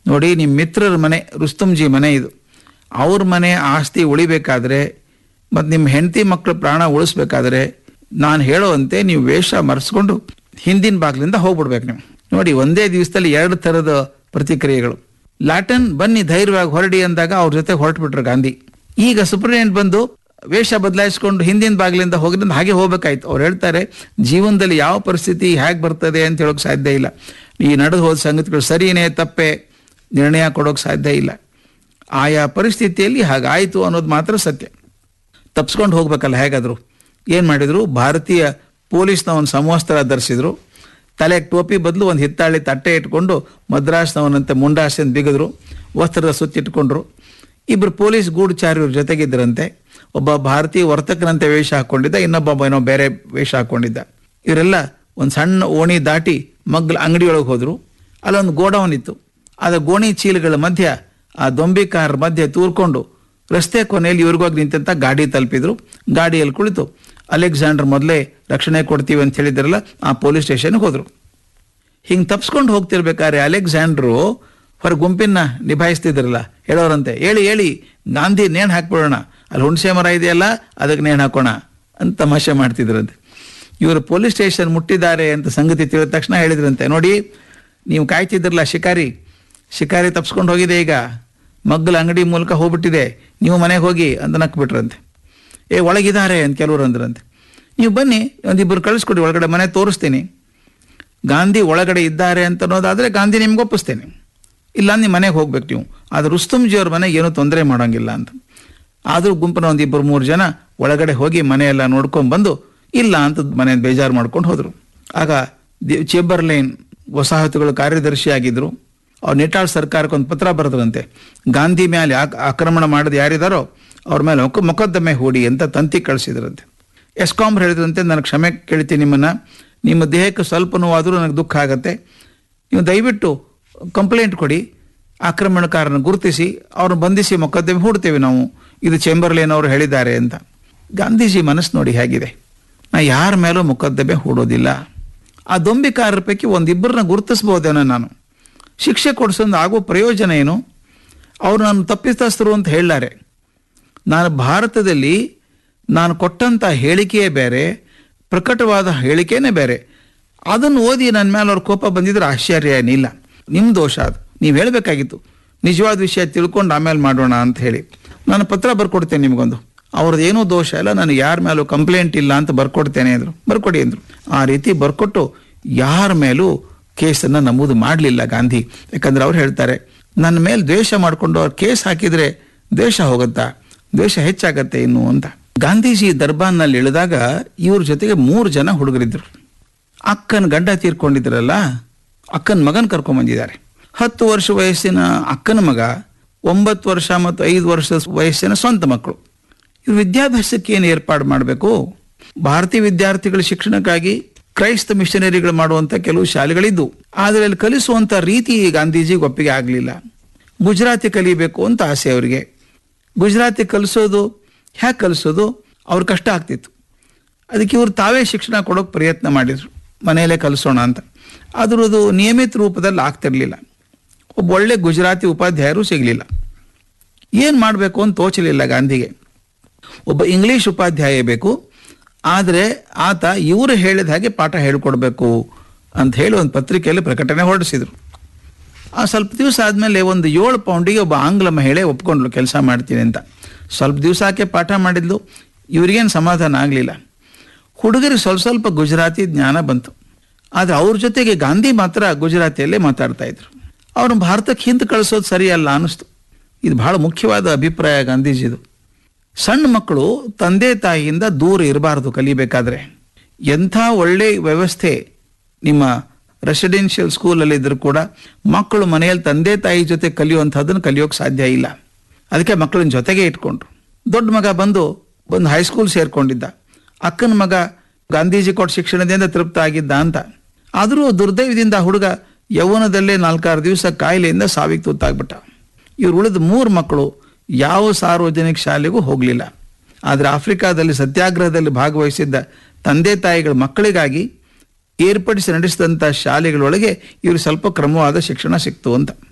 ನೋಡಿ ನಿಮ್ಮ ಮಿತ್ರರ ಮನೆ ರುಸ್ತುಂಜಿ ಮನೆ ಇದು ಅವ್ರ ಮನೆ ಆಸ್ತಿ ಉಳಿಬೇಕಾದ್ರೆ ಮತ್ತು ನಿಮ್ಮ ಹೆಂಡತಿ ಮಕ್ಕಳ ಪ್ರಾಣ ಉಳಿಸ್ಬೇಕಾದ್ರೆ ನಾನು ಹೇಳೋವಂತೆ ನೀವು ವೇಷ ಮರೆಸ್ಕೊಂಡು ಹಿಂದಿನ ಬಾಗಿಲಿಂದ ಹೋಗ್ಬಿಡ್ಬೇಕು ನೀವು ನೋಡಿ ಒಂದೇ ದಿವಸದಲ್ಲಿ ಎರಡು ಥರದ ಪ್ರತಿಕ್ರಿಯೆಗಳು ಲ್ಯಾಟನ್ ಬನ್ನಿ ಧೈರ್ಯವಾಗಿ ಹೊರಡಿ ಅಂದಾಗ ಅವ್ರ ಜೊತೆ ಹೊರಟ್ಬಿಟ್ರು ಗಾಂಧಿ ಈಗ ಸುಪ್ರೀಂಟೆಂಡೆಂಟ್ ಬಂದು ವೇಷ ಬದಲಾಯಿಸ್ಕೊಂಡು ಹಿಂದಿನ ಬಾಗಿಲಿಂದ ಹೋಗಿದ್ರಿಂದ ಹಾಗೆ ಹೋಗ್ಬೇಕಾಯ್ತು ಅವ್ರು ಹೇಳ್ತಾರೆ ಜೀವನದಲ್ಲಿ ಯಾವ ಪರಿಸ್ಥಿತಿ ಹೇಗೆ ಬರ್ತದೆ ಅಂತ ಹೇಳೋಕೆ ಸಾಧ್ಯ ಇಲ್ಲ ಈ ನಡೆದು ಹೋದ ಸಂಗತಿಗಳು ಸರಿಯೇ ತಪ್ಪೆ ನಿರ್ಣಯ ಕೊಡೋಕೆ ಸಾಧ್ಯ ಇಲ್ಲ ಆಯಾ ಪರಿಸ್ಥಿತಿಯಲ್ಲಿ ಹಾಗಾಯಿತು ಅನ್ನೋದು ಮಾತ್ರ ಸತ್ಯ ತಪ್ಸ್ಕೊಂಡು ಹೋಗ್ಬೇಕಲ್ಲ ಹೇಗಾದ್ರು ಏನು ಮಾಡಿದ್ರು ಭಾರತೀಯ ಪೊಲೀಸ್ನ ಒಂದು ಸಮವಸ್ತ್ರ ಧರಿಸಿದ್ರು ತಲೆಗೆ ಟೋಪಿ ಬದಲು ಒಂದು ಹಿತ್ತಾಳಿ ತಟ್ಟೆ ಇಟ್ಕೊಂಡು ಮದ್ರಾಸ್ನವನಂತೆ ಮುಂಡಾಸೆಂದು ಬಿಗಿದ್ರು ವಸ್ತ್ರದ ಸುತ್ತಿಟ್ಕೊಂಡ್ರು ಇಬ್ಬರು ಪೊಲೀಸ್ ಗೂಢಚಾರ್ಯರ ಜೊತೆಗಿದ್ದರಂತೆ ಒಬ್ಬ ಭಾರತೀಯ ವರ್ತಕನಂತೆ ವೇಷ ಹಾಕೊಂಡಿದ್ದ ಇನ್ನೊಬ್ಬ ಏನೋ ಬೇರೆ ವೇಷ ಹಾಕೊಂಡಿದ್ದ ಇವರೆಲ್ಲ ಒಂದು ಸಣ್ಣ ಓಣಿ ದಾಟಿ ಮಗ್ಲ ಅಂಗಡಿಯೊಳಗೆ ಹೋದ್ರು ಅಲ್ಲೊಂದು ಗೋಡೌನ್ ಇತ್ತು ಆದ ಗೋಣಿ ಚೀಲಗಳ ಮಧ್ಯ ಆ ದೊಂಬಿಕಾರ ಮಧ್ಯೆ ತೂರ್ಕೊಂಡು ರಸ್ತೆ ಕೊನೆಯಲ್ಲಿ ಇವ್ರಿಗೋಗಿ ನಿಂತಂತ ಗಾಡಿ ತಲುಪಿದ್ರು ಗಾಡಿಯಲ್ಲಿ ಕುಳಿತು ಅಲೆಕ್ಸಾಂಡರ್ ಮೊದಲೇ ರಕ್ಷಣೆ ಕೊಡ್ತೀವಿ ಅಂತ ಹೇಳಿದ್ರಲ್ಲ ಆ ಪೊಲೀಸ್ ಸ್ಟೇಷನ್ಗೆ ಹೋದ್ರು ಹಿಂಗೆ ತಪ್ಸ್ಕೊಂಡು ಹೋಗ್ತಿರ್ಬೇಕಾದ್ರೆ ಅಲೆಕ್ಸಾಂಡ್ರು ಹೊರ ಗುಂಪಿನ ನಿಭಾಯಿಸ್ತಿದ್ರಲ್ಲ ಹೇಳೋರಂತೆ ಹೇಳಿ ಹೇಳಿ ಗಾಂಧಿ ನೇಣು ಹಾಕ್ಬಿಡೋಣ ಅಲ್ಲಿ ಹುಣಸೆ ಮರ ಇದೆಯಲ್ಲ ಅದಕ್ಕೆ ನೇಣು ಹಾಕೋಣ ಅಂತ ತಮಾಷೆ ಮಾಡ್ತಿದ್ರಂತೆ ಇವರು ಪೊಲೀಸ್ ಸ್ಟೇಷನ್ ಮುಟ್ಟಿದ್ದಾರೆ ಅಂತ ಸಂಗತಿ ತಿಳಿದ ತಕ್ಷಣ ಹೇಳಿದ್ರಂತೆ ನೋಡಿ ನೀವು ಕಾಯ್ತಿದ್ರಲ್ಲ ಶಿಕಾರಿ ಶಿಕಾರಿ ತಪ್ಸ್ಕೊಂಡು ಹೋಗಿದೆ ಈಗ ಮಗ್ಗಲ ಅಂಗಡಿ ಮೂಲಕ ಹೋಗ್ಬಿಟ್ಟಿದೆ ನೀವು ಮನೆಗೆ ಹೋಗಿ ಅಂತ ನಕ್ಬಿಟ್ರಂತೆ ಏ ಒಳಗಿದ್ದಾರೆ ಅಂತ ಕೆಲವರು ಅಂದ್ರಂತೆ ನೀವು ಬನ್ನಿ ಒಂದಿಬ್ಬರು ಕಳಿಸ್ಕೊಡಿ ಒಳಗಡೆ ಮನೆ ತೋರಿಸ್ತೀನಿ ಗಾಂಧಿ ಒಳಗಡೆ ಇದ್ದಾರೆ ಅಂತ ಅನ್ನೋದಾದ್ರೆ ಗಾಂಧಿ ನಿಮ್ಗೆ ಒಪ್ಪಿಸ್ತೇನೆ ಇಲ್ಲ ನಿಮ್ಮ ಮನೆಗೆ ಹೋಗ್ಬೇಕು ನೀವು ಆದ್ರೆ ರುಸ್ತುಂಜಿಯವ್ರ ಮನೆಗೆ ಏನೂ ತೊಂದರೆ ಮಾಡೋಂಗಿಲ್ಲ ಅಂತ ಆದರೂ ಗುಂಪಿನ ಒಂದು ಇಬ್ಬರು ಮೂರು ಜನ ಒಳಗಡೆ ಹೋಗಿ ಮನೆಯೆಲ್ಲ ನೋಡ್ಕೊಂಡು ಬಂದು ಇಲ್ಲ ಅಂತ ಮನೆ ಬೇಜಾರು ಮಾಡ್ಕೊಂಡು ಹೋದರು ಆಗ ದಿ- ಚೆಂಬರ್ಲೈನ್ ವಸಾಹತುಗಳ ಕಾರ್ಯದರ್ಶಿ ಆಗಿದ್ರು ಅವ್ರು ನೆಟಾಳ್ ಸರ್ಕಾರಕ್ಕೆ ಒಂದು ಪತ್ರ ಬರೆದ್ರಂತೆ ಗಾಂಧಿ ಮೇಲೆ ಆಕ್- ಆಕ್ರಮಣ ಮಾಡಿದ ಯಾರಿದಾರೋ ಅವ್ರ ಮೇಲೆ ಮೊಕ- ಮೊಕದ್ದಮೆ ಹೂಡಿ ಅಂತ ತಂತಿ ಕಳಿಸಿದ್ರಂತೆ ಎಸ್ಕಾಂ ಹೇಳಿದ್ರಂತೆ ನಾನು ಕ್ಷಮೆ ಕೇಳ್ತೀನಿ ನಿಮ್ಮನ್ನ ನಿಮ್ಮ ದೇಹಕ್ಕೆ ಸ್ವಲ್ಪ ನೋವಾದರೂ ನನಗೆ ದುಃಖ ಆಗತ್ತೆ ನೀವು ದಯವಿಟ್ಟು ಕಂಪ್ಲೇಂಟ್ ಕೊಡಿ ಆಕ್ರಮಣಕಾರನ ಗುರುತಿಸಿ ಅವ್ರನ್ನ ಬಂಧಿಸಿ ಮೊಕದ್ದಮೆ ಹೂಡ್ತೇವೆ ನಾವು ಇದು ಚೆಂಬರ್ಲೇನ್ ಅವರು ಹೇಳಿದ್ದಾರೆ ಅಂತ ಗಾಂಧೀಜಿ ಮನಸ್ಸು ನೋಡಿ ಹೇಗಿದೆ ನಾ ಯಾರ ಮೇಲೂ ಮೊಕದ್ದಮೆ ಹೂಡೋದಿಲ್ಲ ಆ ದೊಂಬಿಕಾರರ ಪೈಕಿ ಒಂದಿಬ್ಬರನ್ನ ಗುರುತಿಸ್ಬೋದೇನೋ ನಾನು ಶಿಕ್ಷೆ ಕೊಡಿಸೋದು ಆಗೋ ಪ್ರಯೋಜನ ಏನು ಅವ್ರು ನಾನು ತಪ್ಪಿತಸ್ಥರು ಅಂತ ಹೇಳಾರೆ ನಾನು ಭಾರತದಲ್ಲಿ ನಾನು ಕೊಟ್ಟಂಥ ಹೇಳಿಕೆಯೇ ಬೇರೆ ಪ್ರಕಟವಾದ ಹೇಳಿಕೆನೇ ಬೇರೆ ಅದನ್ನು ಓದಿ ನನ್ನ ಮೇಲೆ ಅವ್ರ ಕೋಪ ಬಂದಿದ್ರೆ ಆಶ್ಚರ್ಯ ಏನಿಲ್ಲ ನಿಮ್ಮ ದೋಷ ಅದು ನೀವು ಹೇಳಬೇಕಾಗಿತ್ತು ನಿಜವಾದ ವಿಷಯ ತಿಳ್ಕೊಂಡು ಆಮೇಲೆ ಮಾಡೋಣ ಅಂತ ಹೇಳಿ ನಾನು ಪತ್ರ ಬರ್ಕೊಡ್ತೇನೆ ನಿಮಗೊಂದು ಅವ್ರದ್ದು ಏನೂ ದೋಷ ಇಲ್ಲ ನಾನು ಯಾರ ಮೇಲೂ ಕಂಪ್ಲೇಂಟ್ ಇಲ್ಲ ಅಂತ ಬರ್ಕೊಡ್ತೇನೆ ಅಂದರು ಬರ್ಕೊಡಿ ಅಂದರು ಆ ರೀತಿ ಬರ್ಕೊಟ್ಟು ಯಾರ ಮೇಲೂ ಕೇಸನ್ನು ನಮೂದು ಮಾಡಲಿಲ್ಲ ಗಾಂಧಿ ಯಾಕಂದ್ರೆ ಅವ್ರು ಹೇಳ್ತಾರೆ ನನ್ನ ಮೇಲೆ ದ್ವೇಷ ಮಾಡಿಕೊಂಡು ಅವ್ರು ಕೇಸ್ ಹಾಕಿದ್ರೆ ದ್ವೇಷ ಹೋಗುತ್ತಾ ದ್ವೇಷ ಹೆಚ್ಚಾಗತ್ತೆ ಇನ್ನು ಅಂತ ಗಾಂಧೀಜಿ ದರ್ಬಾರ್ನಲ್ಲಿ ಇಳಿದಾಗ ಇವ್ರ ಜೊತೆಗೆ ಮೂರು ಜನ ಹುಡುಗರಿದ್ರು ಅಕ್ಕನ ಗಂಡ ತೀರ್ಕೊಂಡಿದ್ರಲ್ಲ ಅಕ್ಕನ ಮಗನ್ ಕರ್ಕೊಂಡ್ ಬಂದಿದ್ದಾರೆ ಹತ್ತು ವರ್ಷ ವಯಸ್ಸಿನ ಅಕ್ಕನ ಮಗ ಒಂಬತ್ತು ವರ್ಷ ಮತ್ತು ಐದು ವರ್ಷ ವಯಸ್ಸಿನ ಸ್ವಂತ ಮಕ್ಕಳು ಇವ್ರು ವಿದ್ಯಾಭ್ಯಾಸಕ್ಕೆ ಏನು ಏರ್ಪಾಡು ಮಾಡಬೇಕು ಭಾರತೀಯ ವಿದ್ಯಾರ್ಥಿಗಳ ಶಿಕ್ಷಣಕ್ಕಾಗಿ ಕ್ರೈಸ್ತ ಮಿಷನರಿಗಳು ಮಾಡುವಂತ ಕೆಲವು ಶಾಲೆಗಳಿದ್ದು ಆದರೆ ಅಲ್ಲಿ ಕಲಿಸುವಂತ ರೀತಿ ಗಾಂಧೀಜಿಗೆ ಒಪ್ಪಿಗೆ ಆಗಲಿಲ್ಲ ಗುಜರಾತಿ ಕಲಿಬೇಕು ಅಂತ ಆಸೆ ಅವರಿಗೆ ಗುಜರಾತಿ ಕಲಿಸೋದು ಹ್ಯಾಕೆ ಕಲಿಸೋದು ಅವ್ರ ಕಷ್ಟ ಆಗ್ತಿತ್ತು ಅದಕ್ಕೆ ಇವರು ತಾವೇ ಶಿಕ್ಷಣ ಕೊಡೋಕೆ ಪ್ರಯತ್ನ ಮಾಡಿದ್ರು ಮನೆಯಲ್ಲೇ ಕಲಿಸೋಣ ಅಂತ ಆದರೂ ಅದು ನಿಯಮಿತ ರೂಪದಲ್ಲಿ ಆಗ್ತಿರ್ಲಿಲ್ಲ ಒಬ್ಬ ಒಳ್ಳೆ ಗುಜರಾತಿ ಉಪಾಧ್ಯಾಯರು ಸಿಗಲಿಲ್ಲ ಏನು ಮಾಡಬೇಕು ಅಂತ ತೋಚಲಿಲ್ಲ ಗಾಂಧಿಗೆ ಒಬ್ಬ ಇಂಗ್ಲಿಷ್ ಉಪಾಧ್ಯಾಯ ಬೇಕು ಆದರೆ ಆತ ಇವರು ಹೇಳಿದ ಹಾಗೆ ಪಾಠ ಹೇಳ್ಕೊಡ್ಬೇಕು ಅಂತ ಹೇಳಿ ಒಂದು ಪತ್ರಿಕೆಯಲ್ಲಿ ಪ್ರಕಟಣೆ ಹೊರಡಿಸಿದ್ರು ಆ ಸ್ವಲ್ಪ ದಿವಸ ಆದಮೇಲೆ ಒಂದು ಏಳು ಪೌಂಡಿಗೆ ಒಬ್ಬ ಆಂಗ್ಲ ಮಹಿಳೆ ಒಪ್ಕೊಂಡ್ಲು ಕೆಲಸ ಮಾಡ್ತೀನಿ ಅಂತ ಸ್ವಲ್ಪ ದಿವಸ ಆಕೆ ಪಾಠ ಮಾಡಿದ್ಲು ಇವ್ರಿಗೇನು ಸಮಾಧಾನ ಆಗಲಿಲ್ಲ ಹುಡುಗರಿಗೆ ಸ್ವಲ್ಪ ಸ್ವಲ್ಪ ಗುಜರಾತಿ ಜ್ಞಾನ ಬಂತು ಆದರೆ ಅವ್ರ ಜೊತೆಗೆ ಗಾಂಧಿ ಮಾತ್ರ ಗುಜರಾತಿಯಲ್ಲೇ ಮಾತಾಡ್ತಾ ಇದ್ರು ಅವ್ರನ್ನ ಭಾರತಕ್ಕೆ ಹಿಂದೆ ಕಳಿಸೋದು ಸರಿಯಲ್ಲ ಅನ್ನಿಸ್ತು ಇದು ಬಹಳ ಮುಖ್ಯವಾದ ಅಭಿಪ್ರಾಯ ಗಾಂಧೀಜಿದು ಸಣ್ಣ ಮಕ್ಕಳು ತಂದೆ ತಾಯಿಯಿಂದ ದೂರ ಇರಬಾರ್ದು ಕಲಿಬೇಕಾದ್ರೆ ಎಂಥ ಒಳ್ಳೆ ವ್ಯವಸ್ಥೆ ನಿಮ್ಮ ರೆಸಿಡೆನ್ಷಿಯಲ್ ಸ್ಕೂಲಲ್ಲಿ ಇದ್ರೂ ಕೂಡ ಮಕ್ಕಳು ಮನೆಯಲ್ಲಿ ತಂದೆ ತಾಯಿ ಜೊತೆ ಕಲಿಯುವಂಥದ್ದನ್ನು ಕಲಿಯೋಕೆ ಸಾಧ್ಯ ಇಲ್ಲ ಅದಕ್ಕೆ ಮಕ್ಕಳನ್ನ ಜೊತೆಗೆ ಇಟ್ಕೊಂಡ್ರು ದೊಡ್ಡ ಮಗ ಬಂದು ಬಂದು ಹೈಸ್ಕೂಲ್ ಸೇರ್ಕೊಂಡಿದ್ದ ಅಕ್ಕನ ಮಗ ಗಾಂಧೀಜಿ ಕೊಟ್ಟ ಶಿಕ್ಷಣದಿಂದ ತೃಪ್ತ ಆಗಿದ್ದ ಅಂತ ಆದರೂ ದುರ್ದೈವದಿಂದ ಆ ಹುಡುಗ ಯೌವನದಲ್ಲೇ ನಾಲ್ಕಾರು ದಿವಸ ಕಾಯಿಲೆಯಿಂದ ಸಾವಿಗೆ ತುತ್ತಾಗ್ಬಿಟ್ಟ ಇವ್ರು ಉಳಿದ ಮೂರು ಮಕ್ಕಳು ಯಾವ ಸಾರ್ವಜನಿಕ ಶಾಲೆಗೂ ಹೋಗಲಿಲ್ಲ ಆದರೆ ಆಫ್ರಿಕಾದಲ್ಲಿ ಸತ್ಯಾಗ್ರಹದಲ್ಲಿ ಭಾಗವಹಿಸಿದ್ದ ತಂದೆ ತಾಯಿಗಳ ಮಕ್ಕಳಿಗಾಗಿ ಏರ್ಪಡಿಸಿ ನಡೆಸಿದಂಥ ಶಾಲೆಗಳೊಳಗೆ ಇವರು ಸ್ವಲ್ಪ ಕ್ರಮವಾದ ಶಿಕ್ಷಣ ಸಿಕ್ತು ಅಂತ